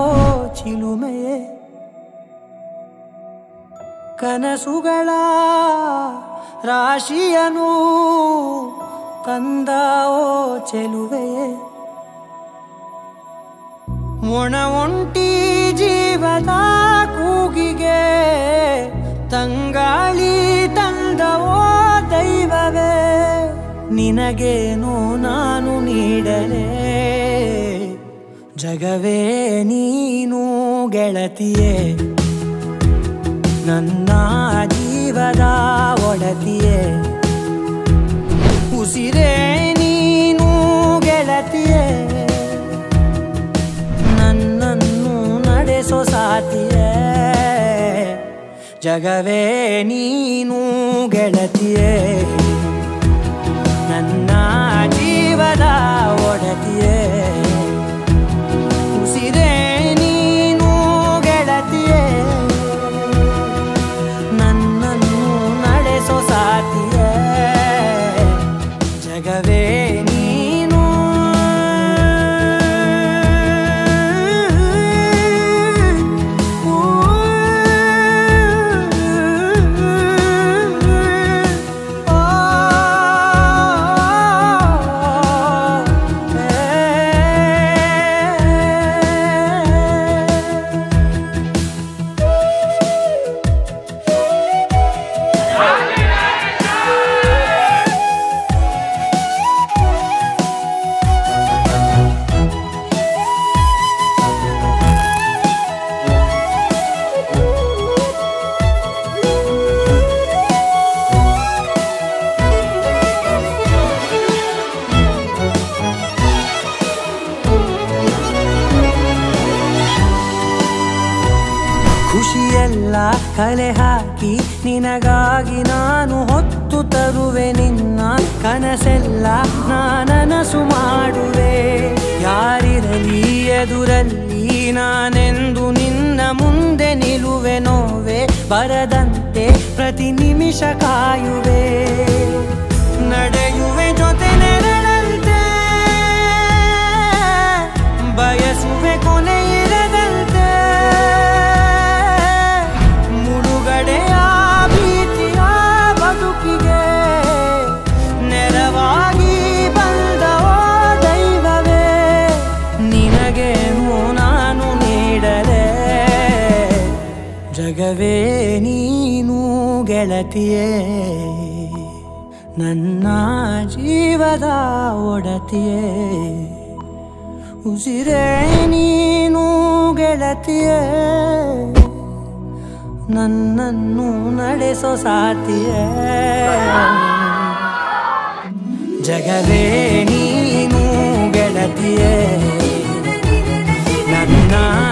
ಚಿಲುಮೆಯೇ ಕನಸುಗಳ ರಾಶಿಯನು ತಂದ ಓ ಚೆಲುವೆಯೇ ಒಣ ಒಂಟಿ ಜೀವದ ಕೂಗಿಗೆ ತಂಗಾಳಿ ತಂದವೋ ದೈವವೇ ನಿನಗೇನು ನಾನು ನೀಡಲೇ ಜಗವೇ ನೀನು ಗೆಳತಿಯೇ ನನ್ನ ಜೀವದ ಒಡತಿಯೇ ಉಸಿರೇ ನೀನು ಗೆಳತಿಯೇ ನನ್ನನ್ನು ನಡೆಸೋ ಸಾತಿಯೇ ಜಗವೇ ನೀನು ಗೆಳತಿಯೇ ನನ್ನ ಜೀವದ ಒಡತಿಯೇ ಉಸಿರೇ ನೀನು ಗೆಳತಿಯೇ ನನ್ನನ್ನು ನಡೆಸೋ ಸಾತಿಯೇ ಜಗವೇ ನೀನು ಖುಷಿಯೆಲ್ಲ ಕಲೆ ಹಾಕಿ ನಿನಗಾಗಿ ನಾನು ಹೊತ್ತು ತರುವೆ ನಿನ್ನ ಕನಸೆಲ್ಲ ನಾನನಸು ಮಾಡುವೆ ಯಾರಿರಲಿ ಎದುರಲ್ಲಿ ನಾನೆಂದು ನಿನ್ನ ಮುಂದೆ ನಿಲುವೆ ನೋವೆ ಬರದಂತೆ ಪ್ರತಿ ನಿಮಿಷ ಕಾಯುವೆ ನಡೆಯುವೆ ಜೊತೆ ನೆರಳಂತೆ ಬಯಸುವೆ ಕೊನೆ ಇರದಂತೆ ಮುಳುಗಡೆಯ ಭೀತಿಯ ಬದುಕಿಗೆ ನೆರವಾಗಿ ಬಂದವೋ ದೈವವೇ ನಿನಗೇನು ನಾನು ನೀಡಲೆ ಜಗವೇ ನೀನು ಗೆಳತಿಯೇ ನನ್ನ ಜೀವದ ಒಡತಿಯೇ ಉಸಿರೇ ನೀನು ಗೆಳತಿಯೇ ನನ್ನನ್ನು ನಡೆಸೋ ಸಾತಿಯೇ ಜಗವೇ ನೀನು ಗೆಳತಿಯೇ ನನ್ನ